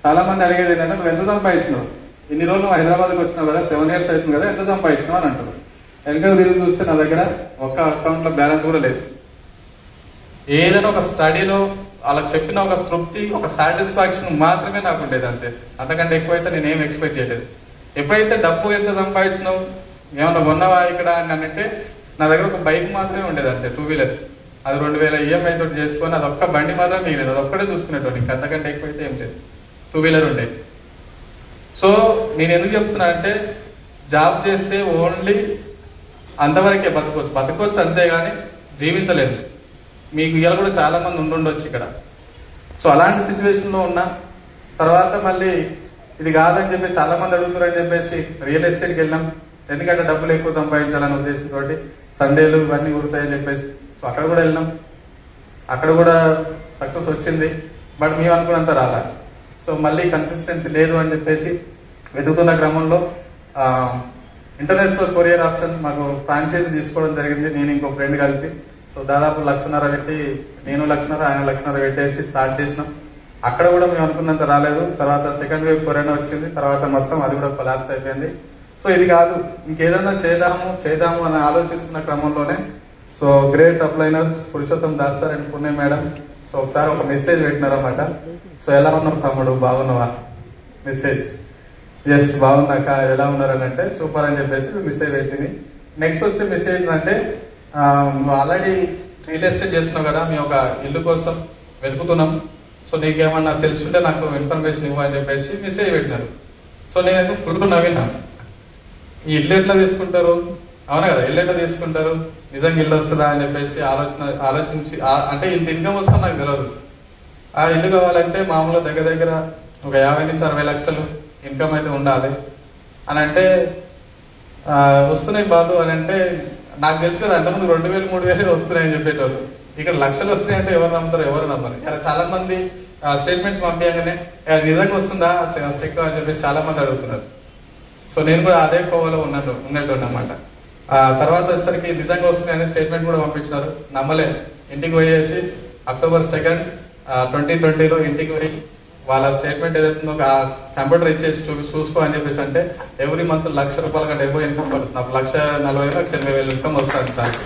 చాలా మంది అడిగేది ఏంటంటే నువ్వు ఎంత సంపాదించినావు ఇన్ని రోజులు నువ్వు హైదరాబాద్కి వచ్చినావు కదా సెవెన్ ఇయర్స్ అవుతుంది కదా ఎంత సంపాదించినావు అని అంటారు వెనక తిరిగి చూస్తే నా దగ్గర ఒక్క అకౌంట్ లో బ్యాలెన్స్ కూడా లేదు ఏదైనా ఒక స్టడీలో వాళ్ళకి చెప్పిన ఒక తృప్తి ఒక సాటిస్ఫాక్షన్ మాత్రమే నాకు ఉండేది అంతే అంతకంటే ఎక్కువైతే నేను ఏం ఎక్స్పెక్ట్ చేయలేదు ఎప్పుడైతే డబ్బు ఎంత సంపాదించినావు ఏమన్నా కొన్నావా ఇక్కడ అని అంటే నా దగ్గర ఒక బైక్ మాత్రమే ఉండేది అంతే టూ వీలర్ అది రెండు వేల ఈఎంఐ తోటి చేసుకొని అది ఒక్క బండి మాత్రం మిగిలేదు అది ఒక్కడే చూసుకునేటోని ఇంకా అంతకంటే ఎక్కువైతే ఏం లేదు టూ వీలర్ ఉండే సో నేను ఎందుకు చెప్తున్నా అంటే జాబ్ చేస్తే ఓన్లీ అంతవరకే బతకొచ్చు బతకొచ్చు అంతేగాని జీవించలేదు మీకు ఇవాళ కూడా చాలా మంది ఉండుండొచ్చు ఇక్కడ సో అలాంటి సిచ్యువేషన్ లో ఉన్నా తర్వాత మళ్ళీ ఇది కాదని చెప్పేసి చాలా మంది అడుగుతారని చెప్పేసి రియల్ ఎస్టేట్కి వెళ్ళాం ఎందుకంటే డబ్బులు ఎక్కువ సంపాదించాలనే ఉద్దేశంతో సండేలు ఇవన్నీ కుడతాయని చెప్పేసి సో అక్కడ కూడా వెళ్ళాం అక్కడ కూడా సక్సెస్ వచ్చింది బట్ మేము అనుకున్నంత రాలా సో మళ్ళీ కన్సిస్టెన్సీ లేదు అని చెప్పేసి వెతుకుతున్న క్రమంలో ఇంటర్నేషనల్ కొరియర్ ఆప్షన్ మాకు ఫ్రాంచైజీ తీసుకోవడం జరిగింది నేను ఇంకో ఫ్రెండ్ కలిసి సో దాదాపు లక్షన్నర పెట్టి నేను లక్షన్నర ఆయన లక్షన్నర పెట్టేసి స్టార్ట్ చేసినాం అక్కడ కూడా మేము అనుకున్నంత రాలేదు తర్వాత సెకండ్ వేవ్ కరోనా వచ్చింది తర్వాత మొత్తం అది కూడా కొలాప్స్ అయిపోయింది సో ఇది కాదు ఇంకేదైనా చేద్దాము చేద్దాము అని ఆలోచిస్తున్న క్రమంలోనే సో గ్రేట్ అప్లైనర్స్ Purushottam Das sir and Punya madam so ఒకసారి ఒక మెసేజ్ పెట్టినారన్నమాట సో ఎలా ఉన్నావు తమ్ముడు బాగున్నావా మెసేజ్ ఎస్ బాగున్నాక ఎలా ఉన్నారని అంటే సూపర్ అని చెప్పేసి మెసేజ్ పెట్టింది నెక్స్ట్ వచ్చే మెసేజ్ అంటే ఆ, నువ్వు ఆల్రెడీ రియల్ ఎస్టేట్ చేస్తున్నావు కదా మీ ఒక ఇల్లు కోసం వెతుకుతున్నాం సో నీకేమన్నా తెలుసుంటే నాకు ఇన్ఫర్మేషన్ ఇవ్వు అని చెప్పేసి మెసేజ్ పెట్టినారు సో నేనైతే ఫుల్ నవ్వినా ఈ ఇల్లు ఎట్లా తీసుకుంటారు అవునా కదా ఇల్లు ఎట్లా తీసుకుంటారు నిజంగా ఇల్లు వస్తుందా అని చెప్పేసి ఆలోచన ఆలోచించి ఆ- అంటే ఇంత ఇన్కమ్ వస్తుందో నాకు తెలియదు ఆ ఇల్లు కావాలంటే మామూలుగా దగ్గర దగ్గర ఒక యాభై నుంచి అరవై లక్షలు ఇన్కమ్ అయితే ఉండాలి అని అంటే ఆ, వస్తున్నాయి బాబు అని అంటే నాకు తెలుసు కదా అంతకుముందు రెండు వేలు మూడు వేలు వస్తున్నాయని చెప్పేటోళ్ళు ఇక్కడ లక్షలు వస్తున్నాయి అంటే ఎవరు నమ్ముతారు ఎవరు నమ్మరు ఇలా చాలా మంది స్టేట్మెంట్స్ పంపించగానే "ఏ, నిజంగా వస్తుందా చెక్ అని చెప్పేసి చాలా మంది అడుగుతున్నారు సో నేను కూడా అదే కోవలో ఉన్నట్టు ఉన్నట్టు అన్నమాట ఆ తర్వాత వచ్చేసరికి నిజంగా వస్తున్నాయని స్టేట్మెంట్ కూడా పంపించినారు నమ్మలే ఇంటికి పోయేసి అక్టోబర్ సెకండ్ ట్వంటీ ట్వంటీలో ఇంటికి పోయి వాళ్ళ స్టేట్మెంట్ ఏదైతుందో కంప్యూటర్ ఇచ్చేసి చూపి చూసుకో అని చెప్పేసి అంటే ఎవ్రీ మంత్ లక్ష రూపాయల కంటే ఎక్కువ ఇన్కమ్ పడుతుంది అప్పుడు లక్ష నలభై వేలు లక్ష ఎనభై వేలు ఇన్కమ్ వస్తుంది సార్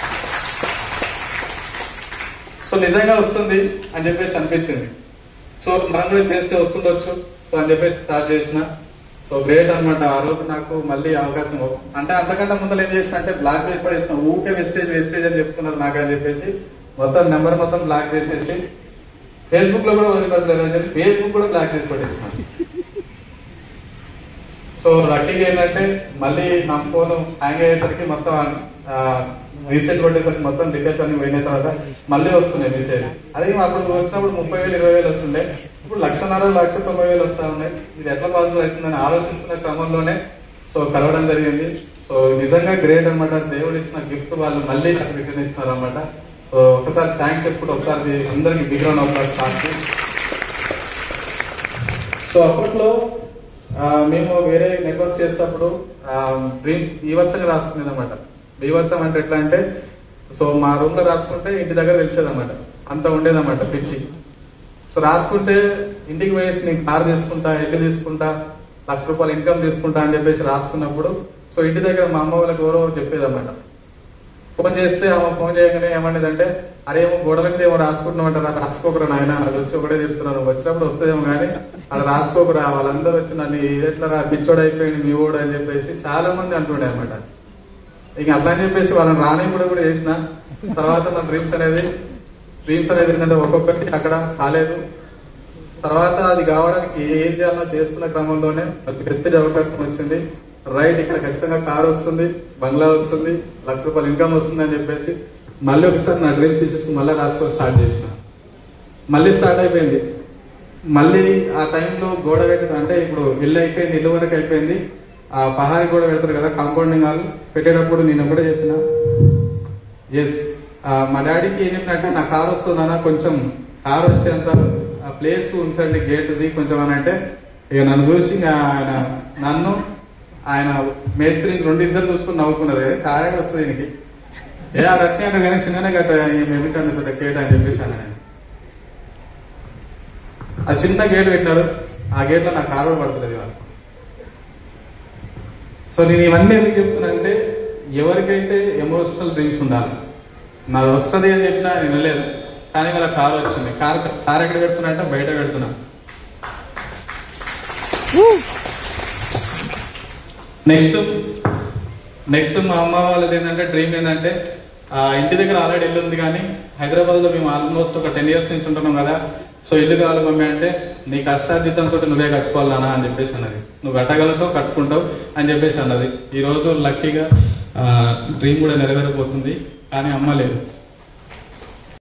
సో నిజంగా వస్తుంది అని చెప్పేసి అనిపించింది సో మనం కూడా చేస్తే వస్తుండొచ్చు సో అని చెప్పేసి స్టార్ట్ చేసిన సో గ్రేట్ అన్నమాట ఆ రోజు నాకు మళ్ళీ అవకాశం ఇవ్వ- అంటే అంతకంటే ముందర ఏం చేసిన అంటే బ్లాక్ చేసి పడేసిన ఊకే వెస్టేజ్ వెస్టేజ్ అని చెప్తున్నారు నాకు అని చెప్పేసి మొత్తం నెంబర్ మొత్తం బ్లాక్ చేసేసి ఫేస్బుక్ లో కూడా వదిలిపెట్టలేరు అని చెప్పి ఫేస్బుక్ కూడా బ్లాక్ చేసి పడేసిన సో లక్కీగా ఏంటంటే మళ్ళీ నా ఫోన్ హ్యాంగ్ అయ్యేసరికి మొత్తం రీసెట్ కొట్టేసరికి మొత్తం డీటెయిల్స్ అన్ని పోయిన తర్వాత మళ్ళీ వస్తున్నాయి మెసేజ్ అదే అప్పుడు వచ్చినప్పుడు ముప్పై వేలు ఇరవై వేలు వస్తుండే ఇప్పుడు లక్షన్నర లక్ష తొంభై వేలు వస్తా ఉన్నాయి ఇది ఎట్లా పాసిబుల్ అవుతుందని ఆలోచిస్తున్న క్రమంలోనే సో కలవడం జరిగింది సో నిజంగా గ్రేట్ అన్నమాట దేవుడు ఇచ్చిన గిఫ్ట్ వాళ్ళు మళ్ళీ నాకు రిటర్న్ ఇచ్చినారు అనమాట సో ఒకసారి థ్యాంక్స్ చెప్పుకుంటూ ఒకసారి మీ అందరికి బిగ్రౌండ్ అవకాశం స్టార్ట్ సో అప్పట్లో ఆ, మేము వేరే నెట్వర్క్ చేసేటప్పుడు డ్రీమ్స్ బీవత్సంగా రాసుకునేది అనమాట బీవత్సం అంటే ఎట్లా అంటే సో మా రూమ్ లో రాసుకుంటే ఇంటి దగ్గర తెలిసేదన్నమాట అంత ఉండేదన్నమాట పిచ్చి సో రాసుకుంటే ఇంటికి పోయేసి నేను కార్ తీసుకుంటా ఇల్లు తీసుకుంటా లక్ష రూపాయలు ఇన్కమ్ తీసుకుంటా అని చెప్పేసి రాసుకున్నప్పుడు సో ఇంటి దగ్గర మా అమ్మ వాళ్ళకి ఎవరో చెప్పేదన్నమాట ఫోన్ చేస్తే ఆమె ఫోన్ చేయగానే ఏమనేది అంటే అరే ఏమో గోడల మీద ఏమో రాసుకుంటున్నామంటారా రాసుకోకరా నాయన అది వచ్చి ఒకటే చెప్తున్నారు వచ్చినప్పుడు వస్తుందేమో కానీ అక్కడ రాసుకోకరా వాళ్ళందరూ వచ్చి నన్ను ఇది ఎట్లా రా పిచ్చోడు అయిపోయింది మీ ఓడు అని చెప్పేసి చాలా మంది అంటుండే అనమాట ఇక అట్లా అని చెప్పేసి వాళ్ళని రాని కూడా కూడా చేసిన తర్వాత నా డ్రీమ్స్ అనేది డ్రీమ్స్ అనేది ఏంటంటే ఒక్కొక్కటి అక్కడ కాలేదు తర్వాత అది కావడానికి ఏం చేయాలో చేస్తున్న క్రమంలోనే నాకు పెద్ద అవకాశం వచ్చింది రైట్ ఇక్కడ ఖచ్చితంగా కార్ వస్తుంది బంగ్లా వస్తుంది లక్ష రూపాయలు ఇన్కమ్ వస్తుంది అని చెప్పేసి మళ్ళీ ఒకసారి నా డ్రీమ్స్ ఇచ్చేసి మళ్ళీ రాసుకోవడం స్టార్ట్ చేసిన మళ్ళీ స్టార్ట్ అయిపోయింది మళ్ళీ ఆ టైంలో గోడ పెట్టడం అంటే ఇప్పుడు ఇల్లు అయిపోయింది ఇల్లు వరకు అయిపోయింది ఆ పహారి గోడ పెడతారు కదా కాంపౌండింగ్ హాల్ పెట్టేటప్పుడు నేను కూడా చెప్పిన ఎస్ మా డాడీకి ఏం చెప్పినట్టే నా కార్ వస్తుందన్నా కొంచెం కార్ వచ్చేంత ప్లేస్ ఉంచండి గేట్ది కొంచెం అని అంటే ఇక నన్ను చూసి ఇంకా ఆయన నన్ను ఆయన మేస్త్రి రెండు ఇద్దరు చూసుకుని నవ్వుకున్నారు "ఏ, కారే వస్తుంది దీనికి ఏ అడక్కే అంటే కానీ చిన్ననే గట్ట ఎందుకు అంత పెద్ద గేట్ అని చెప్పేసి అన్నాను నేను. ఆ చిన్న గేట్ పెట్టినారు ఆ గేట్ లో నా కారు కూడా పడుతుంది ఇవాళ సో నేను ఇవన్నీ ఎందుకు చెప్తున్నానంటే ఎవరికైతే ఎమోషనల్ డ్రీమ్స్ ఉండాలి నాది వస్తుంది అని చెప్పినా నేను వెళ్ళలేదు కానీ వాళ్ళ కారు వచ్చింది కార్ కార్ ఎక్కడ పెడుతున్నా అంటే బయట పెడుతున్నా నెక్స్ట్ నెక్స్ట్ మా అమ్మ వాళ్ళది ఏంటంటే డ్రీమ్ ఏంటంటే ఆ ఇంటి దగ్గర ఆల్రెడీ ఇల్లు ఉంది కానీ హైదరాబాద్ లో మేము ఆల్మోస్ట్ ఒక టెన్ ఇయర్స్ నుంచి ఉంటున్నాం కదా సో ఇల్లు కావాలి మమ్మీ అంటే నీ కష్టార్జితంతో నువ్వే కట్టుకోవాలనా అని చెప్పేసి అన్నది నువ్వు కట్టగలతో కట్టుకుంటావు అని చెప్పేసి అన్నది ఈ రోజు లక్కీగా డ్రీమ్ కూడా నెరవేరబోతుంది కానీ అమ్మ లేదు